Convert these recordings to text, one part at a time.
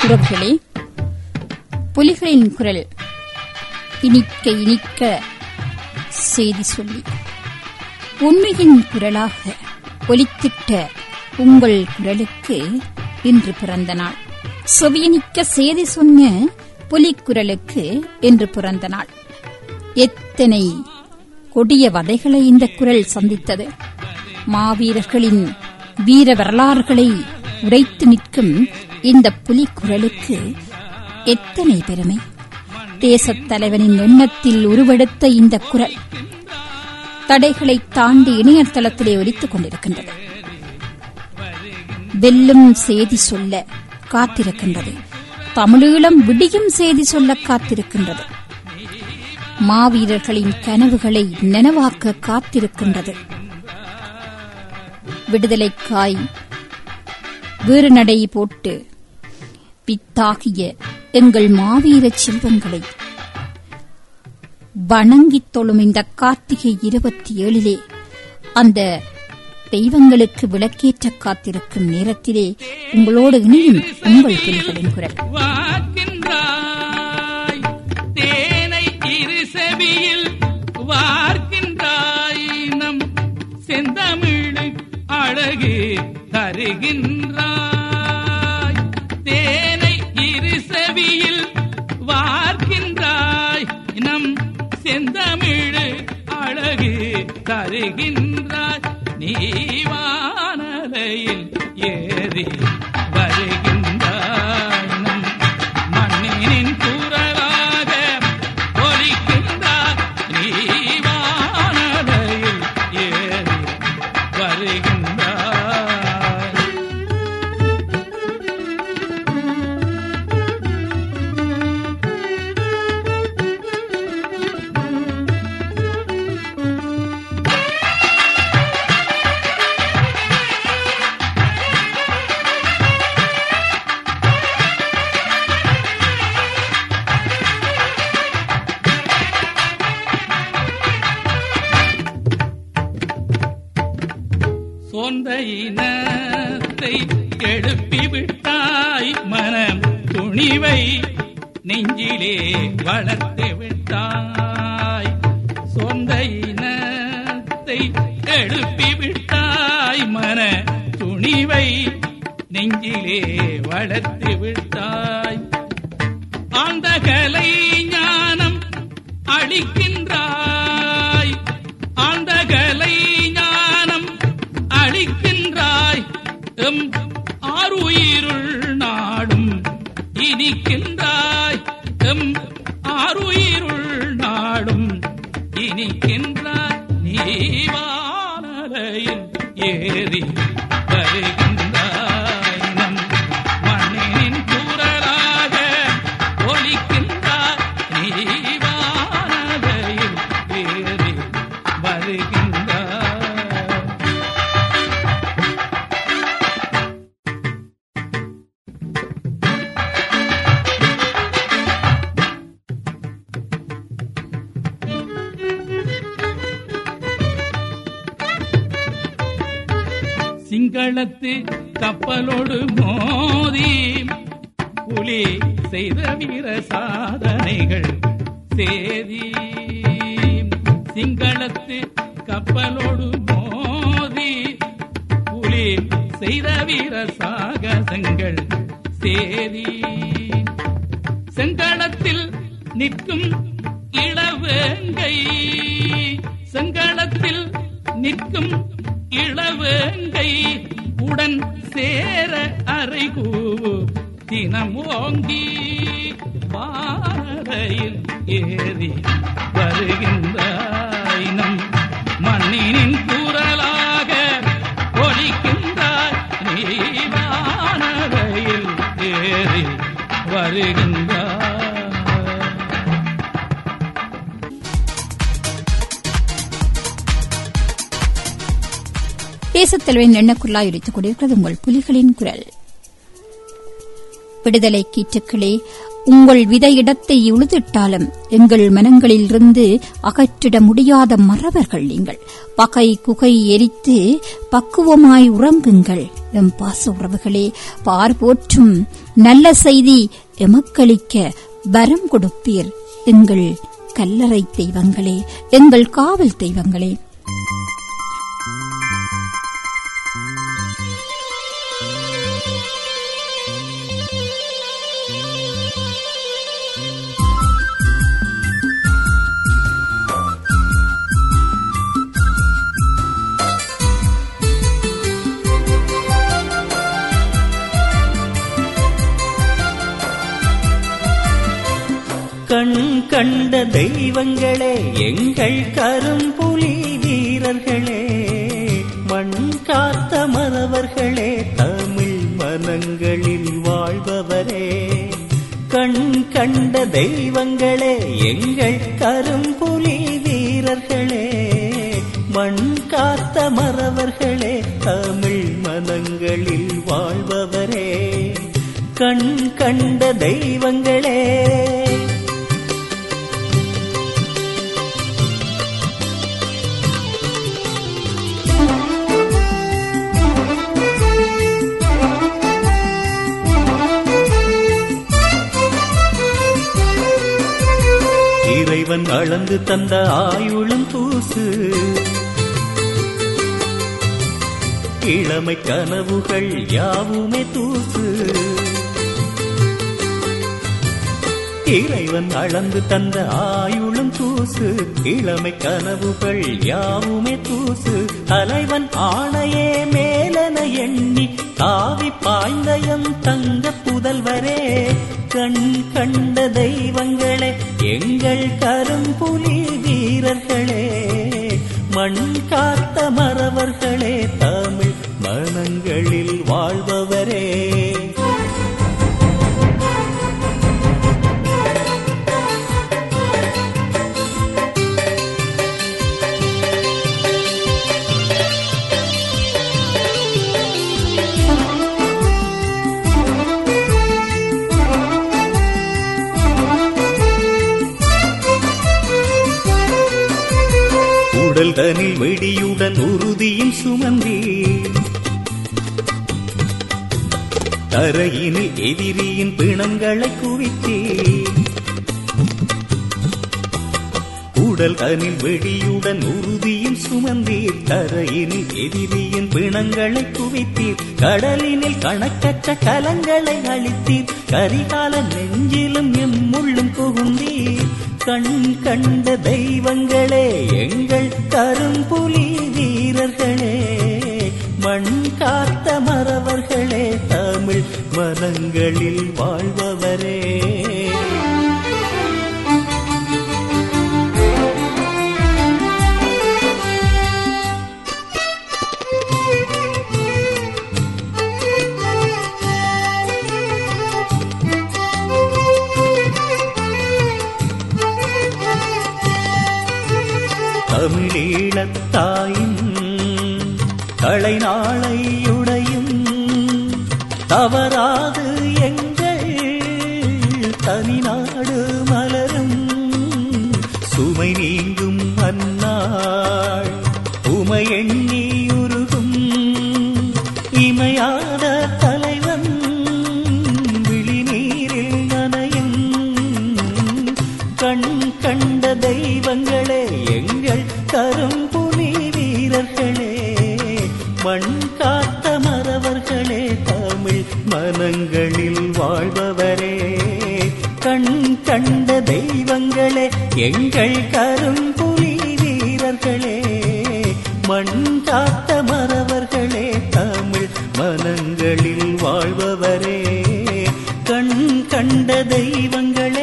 உறவுகளே புலிகளின் குரல் இனிக்க இனிக்க செய்தி சொல்லி உண்மையின் குரலாக ஒலித்திட்ட உங்கள் குரலுக்கு இன்று பிறந்த நாள் செவியனிக்க செய்தி சொன்ன புலிக்குரலுக்கு இன்று பிறந்த நாள் எத்தனை கொடிய வதைகளை இந்த குரல் சந்தித்தது மாவீரர்களின் வீர வரலாறுகளை உரைத்து நிற்கும் இந்த புலிக்குரலுக்கு எத்தனை பெருமை தேசத் தலைவனின் எண்ணத்தில் உருவெடுத்த இந்த குரல் தடைகளை தாண்டி இணையதளத்திலே ஒலித்துக் கொண்டிருக்கின்றது வெல்லும் செய்தி சொல்ல காத்திருக்கின்றது தமிழீழம் விடியும் செய்தி சொல்ல காத்திருக்கின்றது மாவீரர்களின் கனவுகளை நனவாக்க காத்திருக்கின்றது விடுதலைக்காய் வேறு நடை போட்டு பித்தாகிய எங்கள் மாவீர செல்வங்களை வணங்கித் தொழும் இந்த கார்த்திகை இருபத்தி ஏழிலே அந்த தெய்வங்களுக்கு விளக்கேற்ற காத்திருக்கும் நேரத்திலே உங்களோடு இணையும் உங்கள் புலிகளின் குரல் வாக்கின்றாய் தேனை இரு செவியில் வார்க்கின்றாய் நம் செந்தமிழு அழகு தருகின்றாய் தேனை இரு செவியில் வார்க்கின்றாய் நம் செந்தமிழு அழகு தருகின்றாய் நீ வானலையில் ஏறி வருகின்றாய் நம் மண்ணினின் குரலாக ஒலிக்கின்றாய் நீ வானலையில் ஏறி வருகின்றாய் சொந்த இனத்தை எழுப்பி விட்டாய் மனம் துணிவை நெஞ்சிலே வளர்த்து விட்டாய் சொந்த இனத்தை எழுப்பி விட்டாய் மன துணிவை நெஞ்சிலே வளர்த்து விட்டாய் ஆந்த கலை ஞானம் அளிக்கின்றாய் ஆந்த கலை ஞானம் அளிக்கின்றாய் எம் ஆறுயிருள் நாடும் இனிக்கின்றாய் எம் ஆறுயிருள் நாடும் இனிக்கின்றாய் நீ வானலையில் ஏறி வருகின்றாய் நம் மண்ணின் குரலாக ஒலிக்கின்றாய் நீ வானலையில் ஏறி வருகின்றாய் சிங்களத்து கப்பலோடு மோதி புலி செய்த வீர சாதனைகள் சேதி சிங்களத்து கப்பலோடு மோதி புலி செய்த வீர சாகசங்கள் சேதி செங்களத்தில் நிற்கும் இளவேங்கை செங்களத்தில் நிற்கும் இளவேங்கை உடன் சேர அறைகூவு தினம் ஓங்கி பாறையில் ஏறி வருகின்றாய் நம் மண்ணினின் குரலாக ஒலிக்கின்றாய் நீ வானரையில் ஏறி வருகின்றாய் தேசத்தலைவரின் எண்ணக்குள்ளாய் ஒலித்துக் கொண்டிருக்கிறது உங்கள் புலிகளின் குரல் விடுதலை கீற்றுக்களே உங்கள் வித இடத்தை உழுதிட்டாலும் எங்கள் மனங்களிலிருந்து அகற்றிட முடியாத மறவர்கள் நீங்கள் பகை குகை எரித்து பக்குவமாய் உறங்குங்கள் எம் பாச உறவுகளே பார் போற்றும் நல்ல செய்தி எமக்களிக்க வரம் கொடுப்பீர் எங்கள் கல்லறை தெய்வங்களே எங்கள் காவல் தெய்வங்களே கண் கண்ட தெய்வங்களே எங்கள் கரும்புலி வீரர்களே மண் காத்த மறவர்களே தமிழ் மனங்களில் வாழ்பவரே கண் கண்ட தெய்வங்களே எங்கள் கரும்புலி வீரர்களே மண் காத்த மறவர்களே தமிழ் மனங்களில் வாழ்பவரே கண் கண்ட தெய்வங்களே இறைவன் அளந்து தந்த ஆயுளும் தூசு இளமை கனவுகள் யாவுமே தூசு இறைவன் அளந்து தந்த ஆயுளும் தூசு இளமை கனவுகள் யாவுமே தூசு தலைவன் ஆணையே மேலன எண்ணி தாவி பாய்ந்தயம் தங்க புதல்வரே கண் கண்ட தெய்வங்களே எங்கள் கரும்புலி வீரர்களே மண் காத்த மறவர்களே தமிழ் மனங்களில் வாழ்பவரே உடல் தனில் வெடியுடன் உறுதியும் சுமந்தி தரையினில் எதிரியின் பிணங்களை குவித்தே உடல் தனில் வெடியுடன் உறுதியும் சுமந்தீர் தரையினில் எதிரியின் பிணங்களை குவித்தீர் கடலினில் கணக்கற்ற கலங்களை அளித்தீர் கரிகால நெஞ்சிலும் எம்முள்ளும் புகுந்தீர் கண் கண்ட தெய்வங்களே எங்கள் கரும்புலி வீரர்களே மண் காத்த மறவர்களே தமிழ் மனங்களில் வாழ்பவரே தமிழீழத்தாயின் களைநாளையுடையும் தவறாது எங்கள் தனிநாடு மலரும் சுமை நீங்கும் அந்நாள் உமை எண்ணியுருகும் இமையாத தலைவன் விழிநீரில் நனையும் கண் கண்ட தெய்வங்களே எங்கள் கரும்புலி வீரர்களே மண் காத்த மறவர்களே தமிழ் மனங்களில் வாழ்பவரே கண் கண்ட தெய்வங்களே எங்கள் கரும்புலி வீரர்களே மண் காத்த மறவர்களே தமிழ் மனங்களில் வாழ்பவரே கண் கண்ட தெய்வங்களே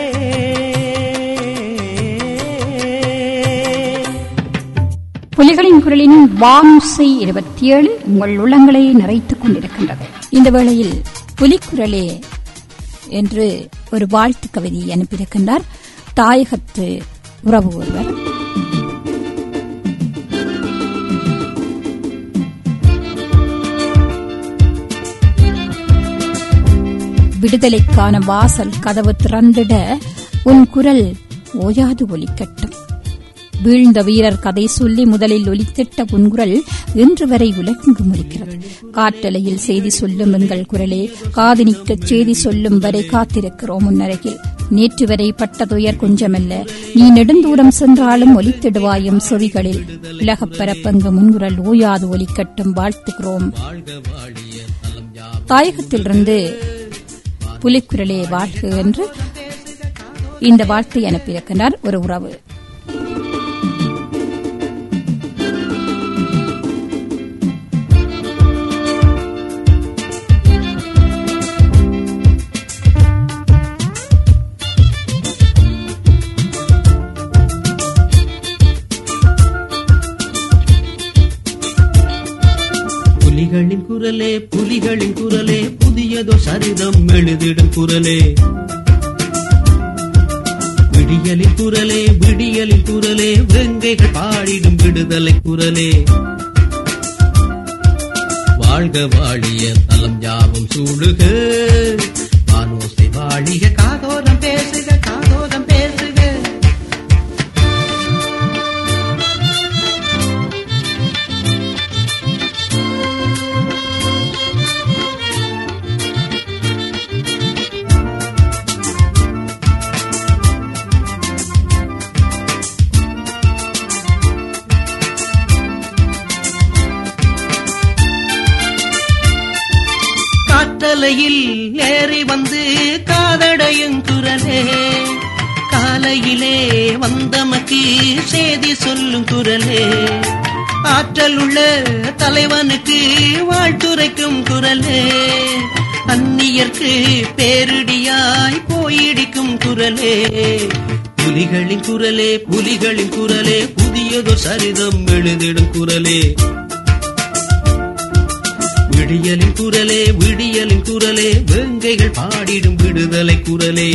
புலிகளின் குரலின் வானுசை இருபத்தி ஏழு உங்கள் உள்ளங்களை நிறைத்துக் கொண்டிருக்கின்றது இந்த வேளையில் புலிக்குரலே என்று ஒரு வாழ்த்து கவிதை அனுப்பியிருக்கின்றார் தாயகத்து உறவு ஒருவர் விடுதலைக்கான வாசல் கதவு திறந்திட உன் குரல் ஓயாது ஒலிக்கட்டும் வீழ்ந்த வீரர் கதை சொல்லி முதலில் ஒலித்திட்ட உன்குரல் இன்று வரை உலகெங்கும் ஒலிக்கிறது காட்டலையில் செய்தி சொல்லும் எங்கள் குரலே காதினிக்கச் செய்தி சொல்லும் வரை காத்திருக்கிறோம் முன்னருகில் நேற்று வரை பட்ட துயர் கொஞ்சமல்ல நீ நெடுந்தூரம் சென்றாலும் ஒலித்திடுவாயும் செவிகளில் உலகப் பரப்பெங்கு முன்குரல் ஓயாது ஒலிக்கட்டும் வாழ்த்துகிறோம் தாயகத்திலிருந்து புலிக்குரலே வாழ்க என்று இந்த வாழ்த்தை அனுப்பியிருக்கிறார் ஒரு உறவு புலிகளின் குரலே புலிகளின் குரலே புதியதோ சரிதம் எழுதிடும் குரலே விடியலின் குரலே விடியலின் குரலே வெங்கைகள் பாடிடும் விடுதலை குரலே வாழ்க வாழிய தலம் யாவும் சூடுக வானோசை வாழிய காதோரம் பேசுக காதோரம் பேசுக காற்றலையில் ஏறி வந்து காதடையும் குரலே காலையிலே வந்தமக்கு செய்தி சொல்லும் குரலே ஆற்றல் உள்ள தலைவனுக்கு வாழ்த்துரைக்கும் குரலே அந்நியர்க்கு பேரிடியாய் போயிடிக்கும் குரலே புலிகளின் குரலே புலிகளின் குரலே புதியதொரு சரிதம் எழுதிடும் குரலே விடியலின் குரலே விடியலின் குரலே வெங்கைகள் பாடிடும் விடுதலை குரலே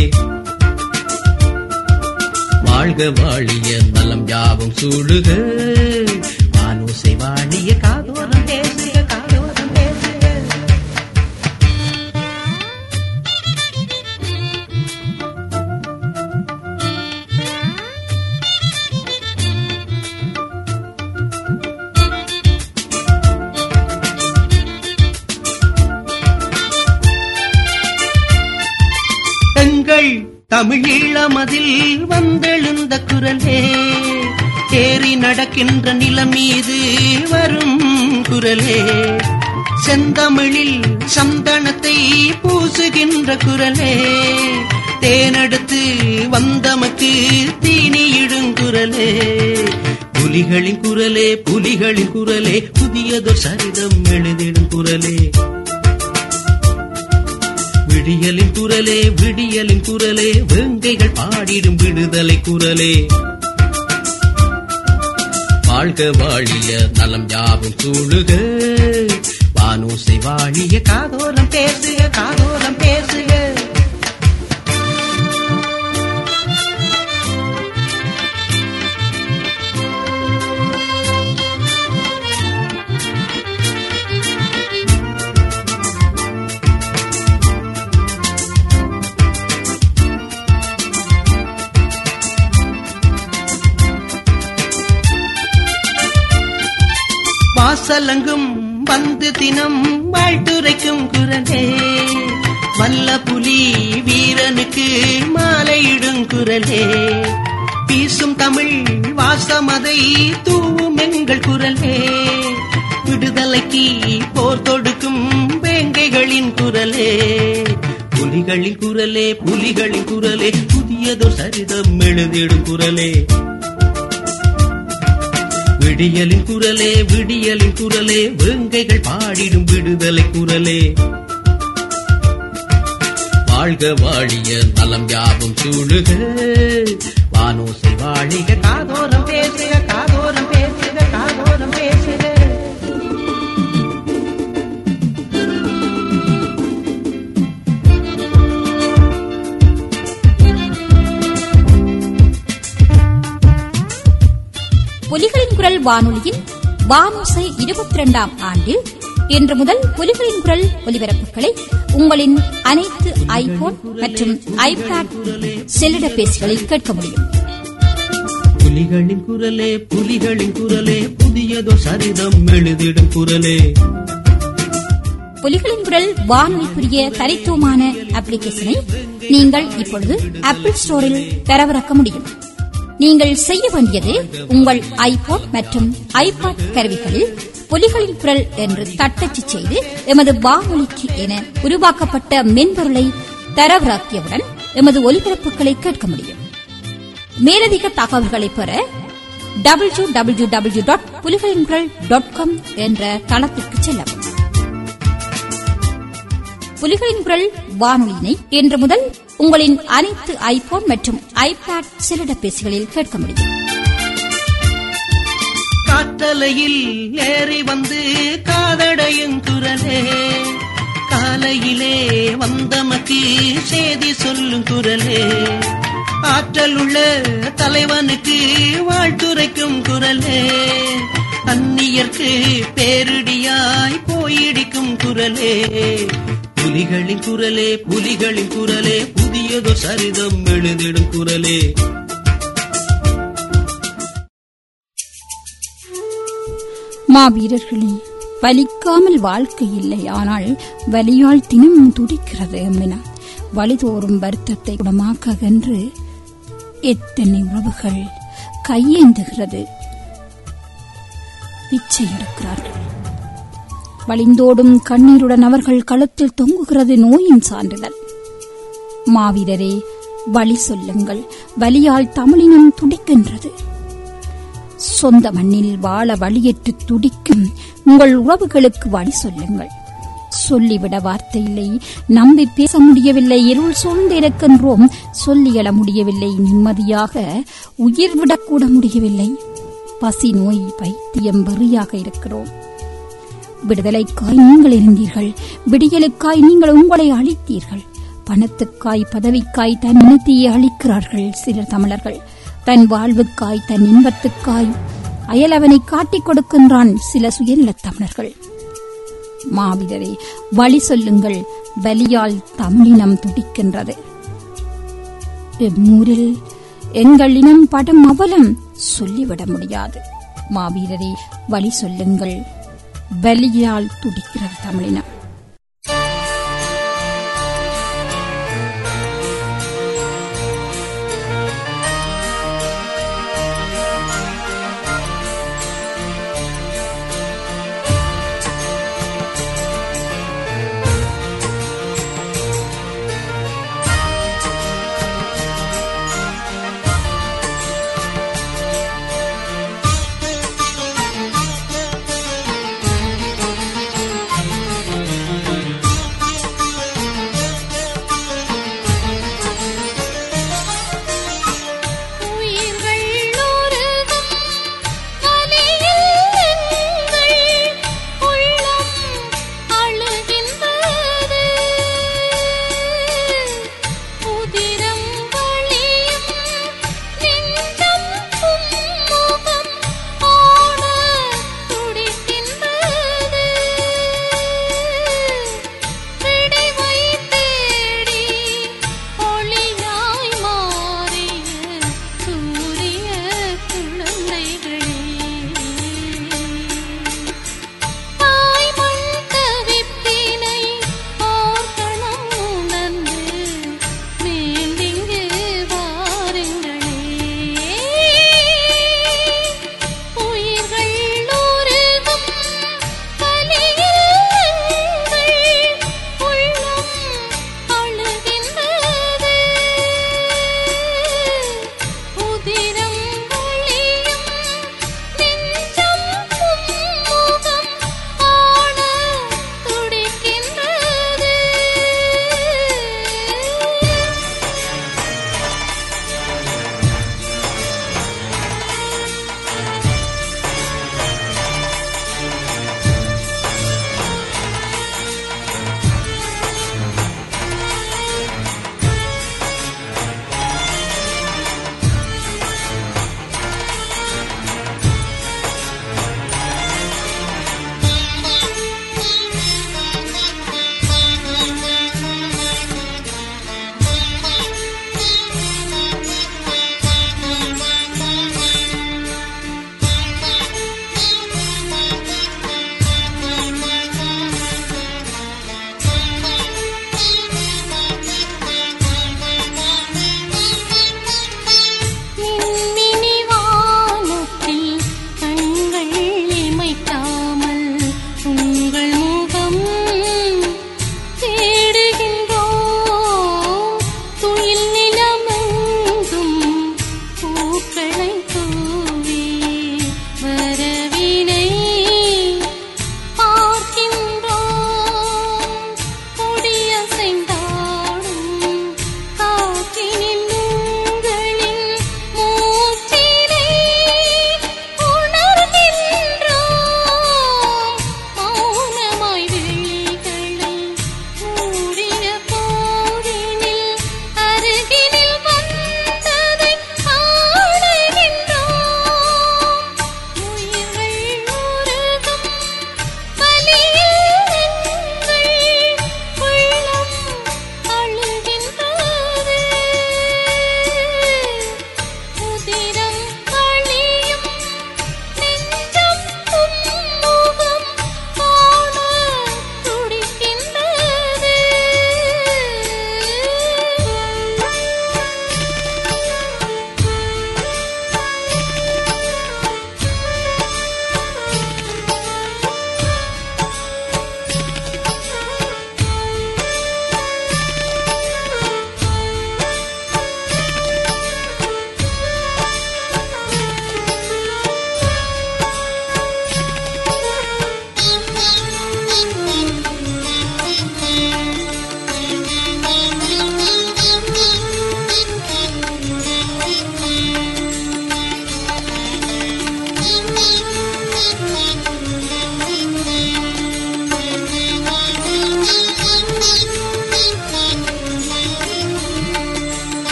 வாழ்க வாழிய நலம் யாவும் சூடுக வானூசை வாழிய காதோரம் பேசுக காதோரம் பேசுக எங்கள் தமிழீழமதில் வந்தெழுந்த குரலே ஏறி நடக்கின்ற நிலம் மீது வரும் குரலே செந்தமிழில் சந்தனத்தை பூசுகின்ற குரலே தேனெடுத்து வந்தமக்கு தீனியிடும் குரலே புலிகளின் குரலே புலிகளின் குரலே புதியதொரு சரிதம் எழுதிடும் குரலே விடியலின் குரலே விடியலின் குரலே வெங்கைகள் பாடிடும் விடுதலை குரலே வாழ்க வாழிய நலம் யாவும் சூழுக வானூசை வாழிய காதோரம் பேசுக காதோரம் பேசுக வாசலங்கும் வந்து தினம் வாழ்த்துரைக்கும் குரலே வல்ல புலி வீரனுக்கு மாலையிடும் குரலே வீசும் தமிழ் வாசமதை தூவும் எங்கள் குரலே விடுதலைக்கு போர் தொடுக்கும் வேங்கைகளின் குரலே புலிகளின் குரலே புலிகளின் குரலே புதியதோ சரிதம் எழுதிடும் குரலே விடியலின் குரலே விடியலின் குரலே வெங்கைகள் பாடிடும் விடுதலை குரலே வாழ்க வாழிய நலம் யாவும் சூழுக வானோசை வாழிக காதோரம் பேசுக காதோரம் பேசுக காதோரம் பேசுக புலிகளின் குரல் வானொலியின் வானோசை இருபத்தி இரண்டாம் ஆண்டில் இன்று முதல் புலிகளின் குரல் ஒலிபரப்புகளை உங்களின் அனைத்து ஐபோன் மற்றும் ஐபேட் செல்லிடப்பேசிகளில் கேட்க முடியும் புலிகளின் குரலே புலிகளின் குரலே புதியதோ சரிதம் எழுதிடும் குரலே புலிகளின் குரல் வானொலிக்குரிய தனித்துவமான அப்ளிகேஷனை நீங்கள் இப்பொழுது ஆப்பிள் ஸ்டோரில் தரவிறக்க முடியும் நீங்கள் செய்ய வேண்டியது உங்கள் ஐபோன் மற்றும் ஐபாட் கருவிகளில் புலிகளின் குரல் என்று தட்டச்சு செய்து எமது வானொலிக்கு என உருவாக்கப்பட்ட மென்பொருளை தரவிறக்கியவுடன் எமது ஒலிபரப்புகளை கேட்க முடியும் மேலதிக தகவல்களை பெற டபிள்யூ டபிள்யூ டபிள்யூ டாட் புலிகளின் குரல் டாட் காம் என்ற தளத்திற்கு செல்லவும் புலிகளின் குரல் வானொலியினை இன்று முதல் உங்களின் அனைத்து ஐபோன் மற்றும் ஐபேட் செல்லிடப்பேசிகளில் கேட்க முடியும் காற்றலையில் ஏறி வந்து காதடையும் குரலே காலையிலே வந்தமக்கு செய்தி சொல்லும் குரலே ஆற்றல் உள்ள தலைவனுக்கு வாழ்த்துரைக்கும் குரலே அந்நியர்க்கு பேரிடியாய் போயிடிக்கும் குரலே புலிகளின் குரலே புலிகளின் குரலே புதியதோ சரிதம் எழுதிடும் குரலே மாவீரர்களே வலிக்காமல் வாழ்க்கை இல்லை ஆனால் வலியால் தினமும் துடிக்கிறது எம்மினா வழிதோறும் வருத்தத்தை குணமாக்க என்று எத்தனை உறவுகள் கையேந்துகிறது பிச்சை எடுக்கிறார்கள் வழிந்தோடும் கண்ணீருடன் அவர்கள் களத்தில் தொங்குகிறது நோயின் சான்றிதழ் மாவீரரே வழி சொல்லுங்கள் வலியால் தமிழினம் துடிக்கின்றது சொந்த மண்ணில் வாழ வழியற்று துடிக்கும் உங்கள் உறவுகளுக்கு வழி சொல்லுங்கள் சொல்லிவிட வார்த்தை இல்லை நம்பி பேச முடியவில்லை இருள் சூழ்ந்து இருக்கின்றோம் சொல்லி எழ முடியவில்லை நிம்மதியாக உயிர் விடக்கூட முடியவில்லை பசி நோய் பைத்தியம் வெறியாக இருக்கிறோம் விடுதலைக்காய் நீங்கள் இருந்தீர்கள் விடியலுக்காய் நீங்கள் உங்களை அழித்தீர்கள் பணத்துக்காய் பதவிக்காய் தன் இனத்தையே அழிக்கிறார்கள் சிலர் தமிழர்கள் தன் வாழ்வுக்காய் தன் இன்பத்துக்காய் அயலவனை காட்டிக் கொடுக்கின்றான் சில சுயநலத் தமிழர்கள் மாவீரரே வழி சொல்லுங்கள் வலியால் தமிழினம் துடிக்கின்றது எம்மூரில் எங்கள் இனம் படம் அவலம் சொல்லிவிட முடியாது மாவீரரே வழி சொல்லுங்கள் வலியால் துடிக்கிறது தமிழினம்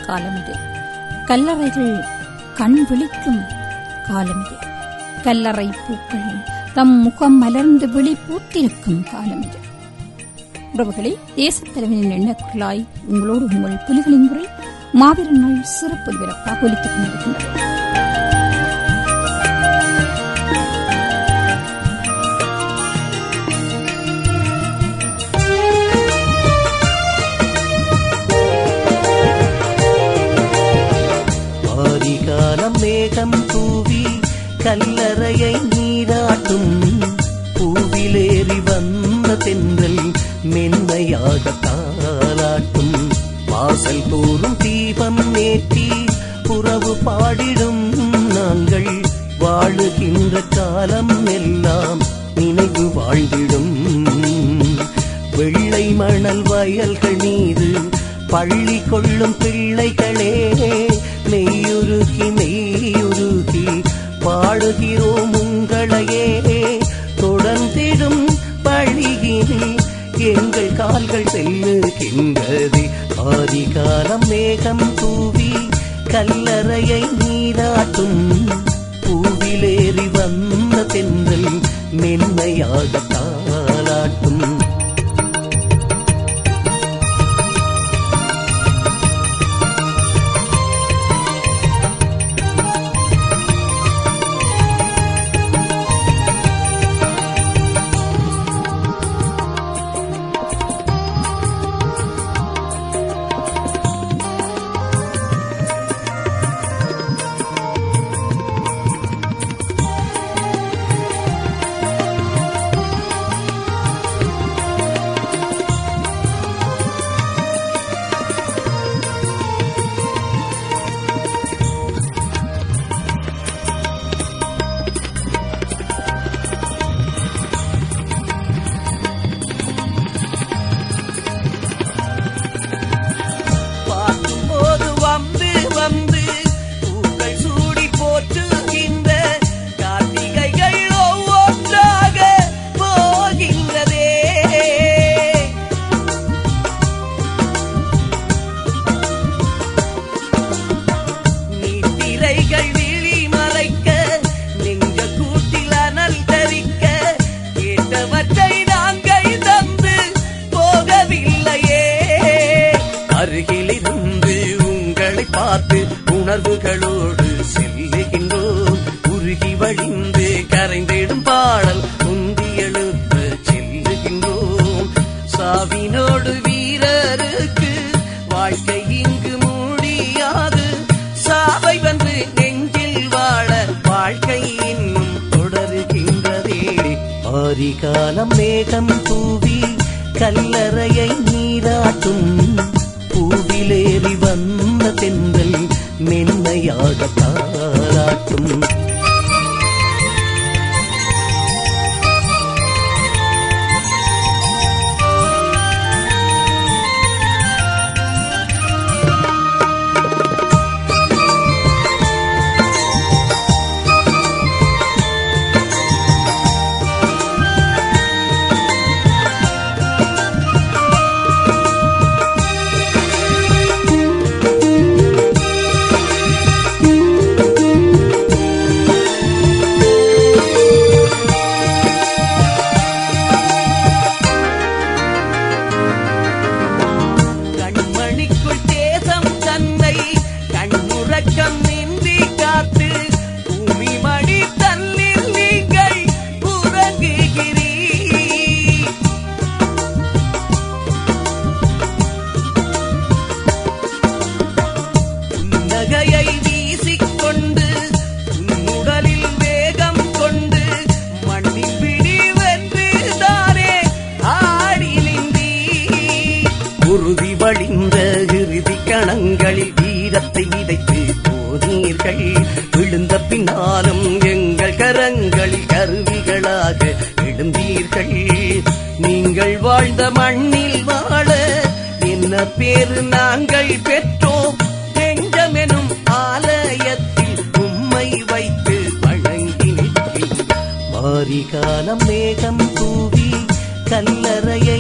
காலம் இது கல்லறைகள் கண் விழிக்கும் காலம் இது கல்லறை பூக்கள் தம் முகம் மலர்ந்து விழி பூத்திருக்கும் காலம் இது உறவுகளே தேசத்தலைவனின் எண்ணக்குழாய் உங்களோடு உங்கள் புலிகளின் குரல் மாவீரன் நாள் சிறப்பு ஒலிபரப்பாக ஒலித்துக் கொண்டிருக்கின்றது ஆதிகாலம் மேகம் தூவி கல்லறையை நீராட்டும் பூவிலேறி வந்த தென்றல் மென்மையாக தாளாட்டும் வாசல் தோறும் தீபம் ஏற்றி புறவு பாடிடும் நாங்கள் வாழுகின்ற காலம் எல்லாம் நினைவு வாழ்ந்திடும் வெள்ளை மணல் வயல்கள் மீது பள்ளி கொள்ளும் பிள்ளைகளே மெய்யுருகி மெய்யுருகி பாடுகிறோம் உங்களையே தொடர்ந்திடும் பழியினில் எங்கள் கால்கள் செல்லுகின்றது ஆதிகாலம் மேகம் தூவி கல்லறையை நீராட்டும் பூவிலேறி வந்த தென்றல் மென்மையாக தாளாட்டும் பார்க்கும்போது வம்பு வம்பு பூக்கள் சூடி போற்றுகின்ற கார்த்திகைகள் ஒவ்வொன்றாக போகின்றதே நீத்திரைகள் விழி மறைக்க நெஞ்ச கூட்டில் அனல் தரிக்க கேட்டவற்றை நாங்கள் தந்து போகவில்லையே அருகிலிருந்து உங்களை பார்த்து உணர்வுகளோடு செல்லுகின்றோம் உருகி வழிந்து கரைந்திடும் பாடல் உந்தி எழுப்ப செல்லுகின்றோம் சாவினோடு வீரருக்கு வாழ்க்கை இங்கு முடியாது சாவை வந்து நெஞ்சில் வாழ வாழ்க்கை இன்னும் தொடருகின்றதே ஆரிகாலம் மேகம் தூவி கல்லறையை நீராட்டும் பூவிலேறி வந்த தென்றல் மென்மையாக தாளாட்டும் கண்மணிக்குள் தேசம் தன்னை கண்முறக்கம் நின்றி காத்து பூமி மணி தன்னில் நீங்கள் உறங்குகிறீர் புன்னகையை வீசிக்கொண்டு உன்னுடலில் வேகம் கொண்டு மண்ணில் பிடி வென்று தானே ஆடி நின்றீர் உறுதி வழிந்த இறுதி கணங்களில் வீரத்தை விதைத்து போனீர்கள் விழுந்த பின்னாலும் எங்கள் கரங்களில் கருவிகளாக எழுந்தீர்கள் நீங்கள் வாழ்ந்த மண்ணில் வாழ என்ன பேரு நாங்கள் பெற்றோம் நெஞ்சமெனும் ஆலயத்தில் உம்மை வைத்து வணங்கி நிற்கிறோம் மாரிகாலம் மேகம் தூவி கல்லறையை